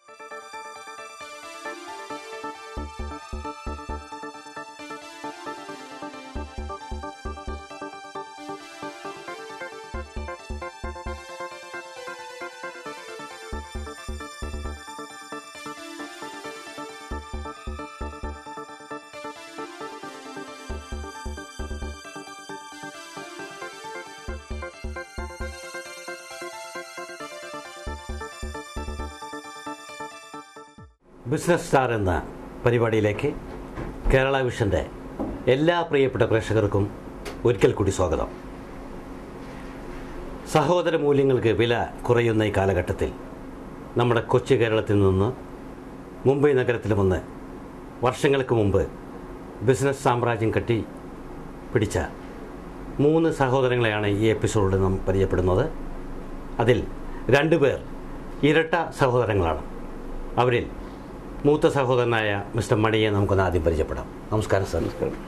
Business star എന്ന പരിപാടിയിലേക്ക് കേരള വിഷൻ്റെ എല്ലാ പ്രിയപ്പെട്ട പ്രേക്ഷകർക്കും ഒരിക്കൽ കൂടി സ്വാഗതം സഹോദര മൂല്യങ്ങൾക്ക് വില കുറയുന്ന ഈ കാലഘട്ടത്തിൽ നമ്മുടെ കൊച്ചു കേരളത്തിൽ നിന്ന് മുംബൈ നഗരത്തിൽ വന്ന് വർഷങ്ങൾക്ക് മുമ്പ് ബിസിനസ് സാമ്രാജ്യം കെട്ടി പിടിച്ച മൂന്ന് സഹോദരങ്ങളെയാണ് ഈ എപ്പിസോഡിൽ നാം പരിചയപ്പെടുന്നത് അതിൽ രണ്ടുപേർ ഇരട്ട സഹോദരങ്ങളാണ് അവരിൽ മൂത്ത സഹോദരനായ മിസ്റ്റർ മണിയെ നമുക്കൊന്ന് ആദ്യം പരിചയപ്പെടാം നമസ്കാരം സാർ നമസ്കാരം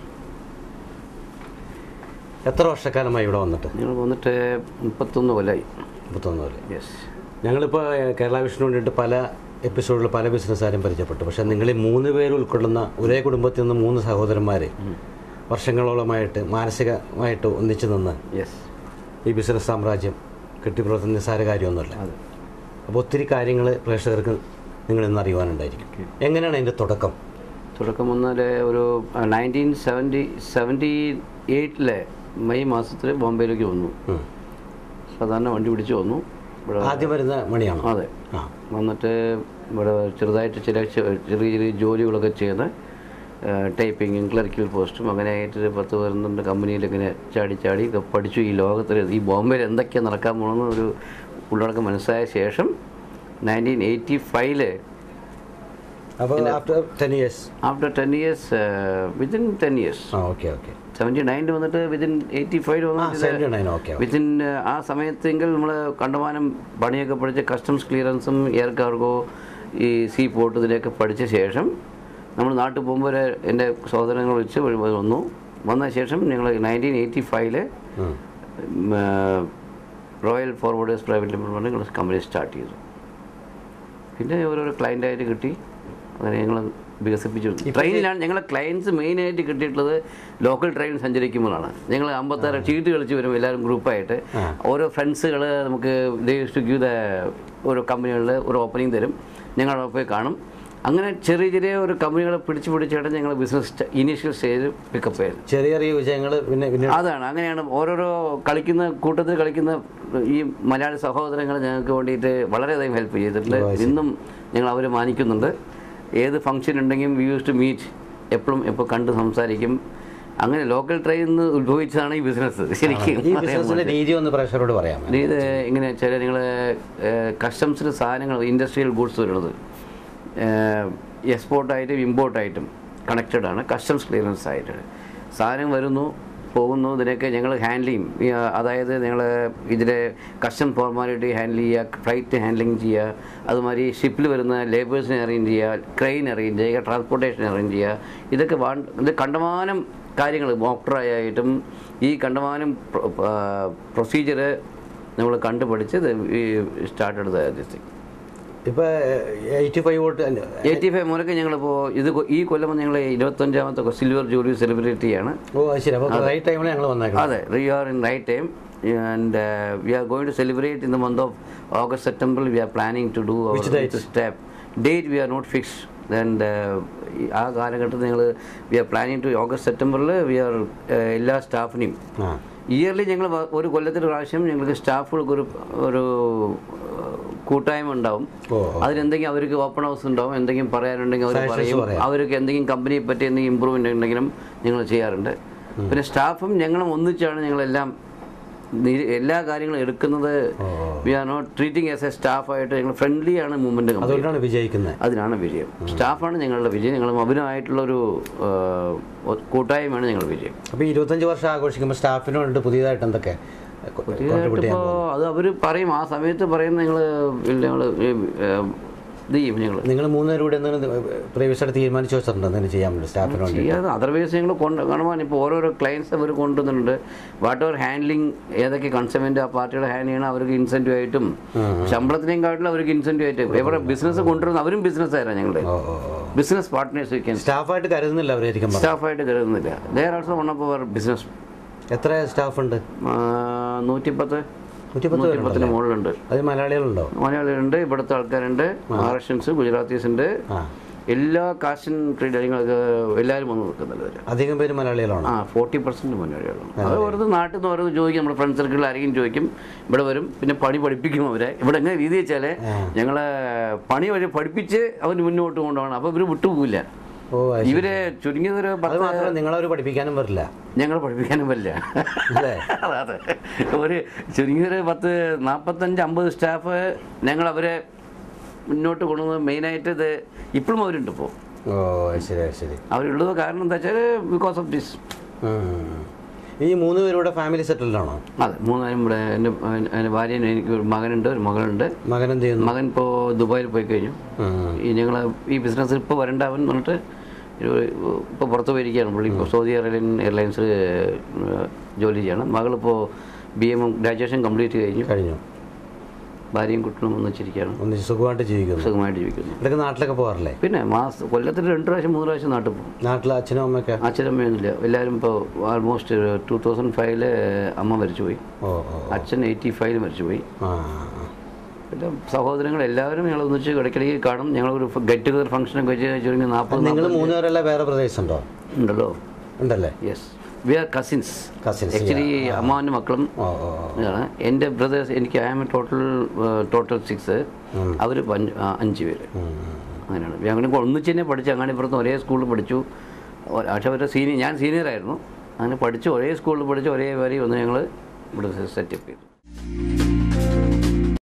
എത്ര വർഷക്കാലമായി ഇവിടെ വന്നിട്ട് ഞങ്ങൾ വന്നിട്ട് മുപ്പത്തൊന്ന് കൊല്ലായി മുപ്പത്തൊന്ന് പോലെ യെസ് ഞങ്ങളിപ്പോൾ കേരള വിഷ്ണു വേണ്ടിയിട്ട് പല എപ്പിസോഡിൽ പല ബിസിനസ്സുകാരും പരിചയപ്പെട്ടു പക്ഷേ നിങ്ങൾ ഈ മൂന്ന് പേര് ഉൾക്കൊള്ളുന്ന ഒരേ കുടുംബത്തിൽ നിന്ന് മൂന്ന് സഹോദരന്മാർ വർഷങ്ങളോളമായിട്ട് മാനസികമായിട്ട് ഒന്നിച്ചു നിന്ന് യെസ് ഈ ബിസിനസ് സാമ്രാജ്യം കെട്ടിപ്പുറത്തുന്ന നിസ്സാര കാര്യമൊന്നുമല്ല അതെ അപ്പോൾ ഒത്തിരി കാര്യങ്ങൾ പ്രേക്ഷകർക്ക് നിങ്ങൾ ഇന്ന് അറിയുവാനുണ്ടായിരിക്കും എങ്ങനെയാണ് അതിൻ്റെ തുടക്കം തുടക്കം വന്നാൽ ഒരു നയൻറ്റീൻ സെവൻറ്റി സെവൻറ്റി എയ്റ്റിലെ മെയ് മാസത്തിൽ ബോംബെയിലേക്ക് വന്നു ഉം. സാധാരണ വണ്ടി പിടിച്ച് വന്നു ഇവിടെ ആദ്യം വരുന്ന മണിയാണോ അതെ ആ വന്നിട്ട് ഇവിടെ ചെറുതായിട്ട് ചില ചെ- ചെറിയ ചെറിയ ജോലികളൊക്കെ ചെയ്യുന്ന ടൈപ്പിങ്ങും ക്ലറിക്കൽ പോസ്റ്റും അങ്ങനെ ആയിട്ട് ഒരു പത്ത് പതിനൊന്ന് കമ്പനിയിൽ ഇങ്ങനെ ചാടി ചാടി ഒക്കെ പഠിച്ചു ഈ ലോകത്തിൽ ഈ ബോംബെയിൽ എന്തൊക്കെയാണ് നടക്കാൻ പോകണമെന്ന് ഒരു ഉള്ളടക്കം മനസ്സിലായ ശേഷം നയൻറ്റീൻ എയ്റ്റി ഫൈവില് അപ്പോൾ after ten years after ten years within ten years ആ ഓക്കെ ഓക്കെ സെവൻറ്റി നയനിൽ വന്നിട്ട് വിത്തിൻ എയ്റ്റി ഫൈവ് ആ വന്നിട്ട് സെവൻറ്റി നയൻ ഓക്കെ വിത്തിൻ ആ സമയത്തെങ്കിൽ നമ്മൾ കണ്ടമാനം പണിയൊക്കെ പഠിച്ച് കസ്റ്റംസ് ക്ലിയറൻസും എയർ കാർഗോ ഈ സീ പോർട്ട് ഇതിലേക്ക് പഠിച്ച ശേഷം നമ്മൾ നാട്ടിൽ പോകുമ്പോൾ ഒരു എൻ്റെ സഹോദരങ്ങൾ വെച്ച് വന്നു വന്ന ശേഷം ഞങ്ങൾ നയൻറ്റീൻ എയ്റ്റി ഫൈവില് റോയൽ ഫോർവേഡേഴ്സ് പ്രൈവറ്റ് ലിമിറ്റഡ് പറഞ്ഞ് ഞങ്ങൾ കമ്പനി സ്റ്റാർട്ട് ചെയ്തു പിന്നെ ഓരോരോ ക്ലയൻ്റായിട്ട് കിട്ടി അങ്ങനെ ഞങ്ങൾ വികസിപ്പിച്ചു ട്രെയിനിലാണ് ഞങ്ങളെ ക്ലയൻസ് മെയിനായിട്ട് കിട്ടിയിട്ടുള്ളത് ലോക്കൽ ട്രെയിൻ സഞ്ചരിക്കുമ്പോഴാണ് ഞങ്ങൾ അമ്പത്താറ് ചീട്ട് കളിച്ച് വരും എല്ലാവരും ഗ്രൂപ്പായിട്ട് ഓരോ ഫ്രണ്ട്സുകൾ നമുക്ക് ഗീവ് ദ ഓരോ കമ്പനികളിൽ ഒരു ഓപ്പണിംഗ് തരും ഞങ്ങൾ അവിടെ പോയി കാണും അങ്ങനെ ചെറിയ ചെറിയ ഒരു കമ്പനികളെ പിടിച്ച് പിടിച്ചായിട്ട് ഞങ്ങൾ ബിസിനസ് ഇനീഷ്യൽ സ്റ്റേജ് പിക്കപ്പ് ചെയ്തു ചെറിയ ചെറിയ വിജയങ്ങൾ പിന്നെ പിന്നെ അതാണ് അങ്ങനെയാണ് ഓരോരോ കളിക്കുന്ന കൂട്ടത്തിൽ കളിക്കുന്ന ഈ മലയാളി സഹോദരങ്ങൾ ഞങ്ങൾക്ക് വേണ്ടിയിട്ട് വളരെയധികം ഹെൽപ്പ് ചെയ്തിട്ടുണ്ട് ഇന്നും ഞങ്ങൾ അവരെ മാനിക്കുന്നുണ്ട് ഏത് ഫംഗ്ഷൻ ഉണ്ടെങ്കിലും വി യൂസ് ടു മീറ്റ് എപ്പോഴും എപ്പോൾ കണ്ട് സംസാരിക്കും അങ്ങനെ ലോക്കൽ ട്രെയിൻ നിന്ന് ഉത്ഭവിച്ചതാണ് ഈ ബിസിനസ് ശരിക്കും ഈ ബിസിനസ്സിന്റെ രീതി ഒന്ന് പ്രേക്ഷകരോട് പറയാം ഇത് ഇങ്ങനെ വെച്ചാൽ നിങ്ങൾ കസ്റ്റംസിൽ സാധനങ്ങൾ ഇൻഡസ്ട്രിയൽ ഗുഡ്സ് വരുന്നത് എക്സ്പോർട്ടായിട്ടും ഇമ്പോർട്ടായിട്ടും കണക്റ്റഡ് ആണ് കസ്റ്റംസ് ക്ലിയറൻസ് ആയിട്ട് സാധനം വരുന്നു പോകുന്നു ഇതിനൊക്കെ ഞങ്ങൾ ഹാൻഡിൽ ചെയ്യും ഈ, ആ, അതായത് ഞങ്ങൾ ഇതിലെ കസ്റ്റം ഫോർമാലിറ്റി ഹാൻഡിൽ ചെയ്യുക ഫ്ലൈറ്റ് ഹാൻഡ്ലിങ് ചെയ്യുക അതുമാതിരി ഷിപ്പിൽ വരുന്ന ലേബേഴ്സിനെ അറേഞ്ച് ചെയ്യുക ക്രെയിൻ അറേഞ്ച് ചെയ്യുക ട്രാൻസ്പോർട്ടേഷൻ അറേഞ്ച് ചെയ്യുക ഇതൊക്കെ വാ ഇത് കണ്ടമാനം കാര്യങ്ങൾ മോക്ടറായിട്ടും ഈ കണ്ടമാനം പ്രൊസീജിയർ നമ്മൾ കണ്ടുപഠിച്ച് സ്റ്റാർട്ട് ദിസ് ഇപ്പൊ എയ്റ്റി ഫൈവ് വോട്ട് എയ്റ്റി ഫൈവ് മുതലൊക്കെ ഞങ്ങളിപ്പോൾ ഇത് കൊ- ഈ കൊല്ലം ഞങ്ങൾ ഇരുപത്തഞ്ചാമത്തെ സിൽവർ ജൂബിലി സെലിബ്രേറ്റ് ചെയ്യാണ് ഓ അത് ശരി അപ്പോൾ റൈറ്റ് ടൈമിൽ ഞങ്ങൾ വന്നേക്കണം അതെ we are in right time and we are going to celebrate in the month of August September we are planning to do Which date? Step date we are not fix and ആ കാലഘട്ടത്തിൽ ഞങ്ങൾ we are planning to August സെപ്റ്റംബറിൽ we are എല്ലാ സ്റ്റാഫിനെയും ആ yearly ഞങ്ങൾ ഒരു കൊല്ലത്തിൽ പ്രാവശ്യം ഞങ്ങൾക്ക് സ്റ്റാഫുകൾക്ക് ഒരു ഒരു ഏഹ്, കൂട്ടായ്മ ഉണ്ടാവും ഓ അതിലെന്തെങ്കിലും അവർക്ക് ഓപ്പൺ ഹൗസ് ഉണ്ടാവും എന്തെങ്കിലും പറയാനുണ്ടെങ്കിൽ അവർ Suggestions പറയും പറയാം. അവർക്ക് എന്തെങ്കിലും കമ്പനിയെ പറ്റി എന്തെങ്കിലും ഇമ്പ്രൂവ്മെൻ്റ് ഉണ്ടെങ്കിലും ഞങ്ങൾ ചെയ്യാറുണ്ട് പിന്നെ സ്റ്റാഫും ഞങ്ങളും ഒന്നിച്ചാണ് ഞങ്ങളെല്ലാം നി- എല്ലാ കാര്യങ്ങളും എടുക്കുന്നത് we are not treating as a സ്റ്റാഫായിട്ട് ഞങ്ങൾ ഫ്രണ്ട്ലി ആണ് മൂവ്മെൻറ്റ് കമ്പനി അതുകൊണ്ടാണ് വിജയിക്കുന്നത് അതിനാണ് വിജയം സ്റ്റാഫാണ് ഞങ്ങളുടെ വിജയം ഞങ്ങൾ അഭിനയമായിട്ടുള്ളൊരു ഏഹ്, കൂട്ടായ്മയാണ് ഞങ്ങളുടെ വിജയം അപ്പോൾ ഈ ഇരുപത്തഞ്ച് വർഷം ആഘോഷിക്കുമ്പോൾ സ്റ്റാഫിന് വേണ്ടിയിട്ട് പുതിയതായിട്ട് എന്തൊക്കെ കോൺട്രിബ്യൂട്ട് ചെയ്യാൻ ഇപ്പോൾ അത് അവർ പറയും ആ സമയത്ത് പറയും നിങ്ങൾ ഞങ്ങൾ ഇത് ചെയ്യും ഞങ്ങൾ നിങ്ങൾ മൂന്നുപേരും കൂടെ എന്തെങ്കിലും പ്രീവിയസ് ആയിട്ട് തീരുമാനിച്ചു വെച്ചിട്ടുണ്ടോ എന്തെങ്കിലും ചെയ്യാൻ വേണ്ടി സ്റ്റാഫിന് വേണ്ടി ചെയ്യാതെ അതർവൈസ് ഞങ്ങൾ കൊണ്ട് കാണുവാൻ ഇപ്പോൾ ഓരോരോ ക്ലയൻസ് അവർ കൊണ്ടുവന്നിട്ടുണ്ട് വാട്ട് എവർ ഹാൻഡ്ലിങ് ഏതൊക്കെ കൺസ്യൂമൻറ്റ് ആ പാർട്ടിയുടെ ഹാൻഡ് ചെയ്യണം അവർക്ക് ഇൻസെൻറ്റീവ് ആയിട്ടും ശമ്പളത്തിനേയും കാട്ടിലും അവർക്ക് ഇൻസെൻറ്റീവ് ആയിട്ട് എവിടെ ബിസിനസ് കൊണ്ടുവരുന്ന അവരും ബിസിനസ് ആയിരുന്നു ഞങ്ങളുടെ ഓ ഓ ഓ ബിസിനസ് പാർട്ട്നേഴ്സ് വയ്ക്കാൻ സ്റ്റാഫായിട്ട് കരുതുന്നില്ല അവരായിരിക്കും പറഞ്ഞത്. സ്റ്റാഫായിട്ട് കരുതുന്നില്ല they're also one of our business എത്ര സ്റ്റാഫ് ഉണ്ട് നൂറ്റിപ്പത്ത് നൂറ്റിപ്പത്ത് നൂറ്റിപ്പത്തിന് പേരുണ്ടല്ലേ മുകളിലുണ്ട് അത് മലയാളികളുണ്ടോ മലയാളികളുണ്ട് ഇവിടുത്തെ ആൾക്കാരുണ്ട് മഹാരാഷ്ട്രൻസ് ഗുജറാത്തീസ് ഉണ്ട് ആ എല്ലാ കാശൻ ട്രേഡറിങ്ങൾക്ക് എല്ലാവരും വന്ന് നിൽക്കുന്നുണ്ട് ഇവര്. അധികം പേര് മലയാളികളാണോ ആ ഫോർട്ടി പെർസെൻറ്റ് മലയാളികളാണ് അത് വെറുതെ നാട്ടിൽ നിന്ന് ഓരോന്ന് ചോദിക്കും നമ്മുടെ ഫ്രണ്ട് സർക്കിളിൽ ആരെങ്കിലും ചോദിക്കും ഇവിടെ വരും പിന്നെ പണി പഠിപ്പിക്കും അവരെ ഇവിടെ എങ്ങനെ രീതി വെച്ചാൽ ഞങ്ങളെ പണി വരെ പഠിപ്പിച്ച് അവർ മുന്നോട്ട് കൊണ്ടുപോകണം അപ്പോൾ ഇവർ വിട്ടുപോകില്ല ഓ അത് ശരി. ഇവര് ചുരുങ്ങിയത് ഒരു അത് പത്ത് മാത്രമല്ല നിങ്ങളവർ പഠിപ്പിക്കാനും വരില്ല ഞങ്ങൾ പഠിപ്പിക്കാനും പറ്റില്ല അല്ലേ അതെ അതെ ഒരു ചുരുങ്ങിയൊരു പത്ത് നാൽപ്പത്തഞ്ച് അമ്പത് സ്റ്റാഫ് ഞങ്ങൾ അവരെ മുന്നോട്ട് കൊണ്ടുവന്നത് മെയിനായിട്ട് ഇത് ഇപ്പോഴും അവരുണ്ട് ഇപ്പോൾ ഓ അത് ശരി അത് ശരി അവരുള്ളത് കാരണം എന്താ വെച്ചാൽ ബിക്കോസ് ഓഫ് ദിസ് ഉം. ഈ മൂന്ന് പേരുടെ ഫാമിലി സെറ്റിൽഡ് ആണോ അതെ മൂന്നാലും ഇവിടെ എൻ്റെ എൻ്റെ ഭാര്യ എനിക്ക് ഒരു മകനുണ്ട് ഒരു മകളുണ്ട് മകൻ എന്ത് ചെയ്യുന്നു മകൻ ഇപ്പോൾ ദുബായിൽ പോയി കഴിഞ്ഞു ഉം. ഈ ഞങ്ങൾ ഈ ബിസിനസ് ഇപ്പോൾ വരണ്ടാവൻ എന്ന് പറഞ്ഞിട്ട് ഇപ്പോൾ പുറത്ത് പോയിരിക്കുകയാണ് പുള്ളി ഇപ്പോൾ സൗദി അറേബ്യൻ എയർലൈൻസിൽ ജോലി ചെയ്യണം മകളിപ്പോൾ ബി എം ഗ്രാജുവേഷൻ കംപ്ലീറ്റ് കഴിഞ്ഞു കഴിഞ്ഞു ഭാര്യയും കുട്ടനും ഒന്നിച്ചിരിക്കുകയാണ് ഒന്നിച്ച് സുഖമായിട്ട് ജീവിക്കുന്നു സുഖമായിട്ട് ജീവിക്കുന്നു ഇടയ്ക്ക് നാട്ടിലൊക്കെ പോകാറില്ലേ പിന്നെ മാസം കൊല്ലത്തിൽ രണ്ട് പ്രാവശ്യം മൂന്ന് പ്രാവശ്യം നാട്ടിൽ പോകും നാട്ടിൽ അച്ഛനും അമ്മയൊക്കെ അച്ഛനമ്മയൊന്നുമില്ല എല്ലാവരും ഇപ്പോൾ ആൾമോസ്റ്റ് ടൂ തൗസൻഡ് ഫൈവില് അമ്മ മരിച്ചുപോയി ഓ ഓ അച്ഛൻ എയ്റ്റി ഫൈവില് മരിച്ചുപോയി ആ പിന്നെ സഹോദരങ്ങൾ എല്ലാവരും ഞങ്ങൾ ഒന്നിച്ച് ഇടയ്ക്കിടയ്ക്ക് കാണും ഞങ്ങളൊരു ഗെറ്റ് ടുഗദർ ഫംഗ്ഷനൊക്കെ വെച്ച് ചുരുങ്ങി നാൽപ്പത് നിങ്ങൾ മൂന്നുപേരല്ല വേറെ പ്രദേശമുണ്ടോ ഉണ്ടല്ലോ ഉണ്ടല്ലേ yes we are cousins Cousins, actually അമ്മാവൻ്റെ മക്കളും ഓ ഓ ഓ. ഇതാണ് എൻ്റെ ബ്രദേഴ്സ് എനിക്ക് I am total total six അവർ അഞ്ച് പേര് ഉം, ഉം. അങ്ങനെയാണ് ഞങ്ങൾ ഒന്നിച്ച് തന്നെ പഠിച്ച് അങ്ങാടിപ്പുറത്ത് ഒരേ സ്കൂളിൽ പഠിച്ചു ഒ- പക്ഷേ അവരുടെ സീനിയർ ഞാൻ സീനിയർ ആയിരുന്നു അങ്ങനെ പഠിച്ച് ഒരേ സ്കൂളിൽ പഠിച്ച് ഒരേ വരി ഒന്ന് ഞങ്ങൾ ഇവിടെ സെറ്റപ്പ് ചെയ്തു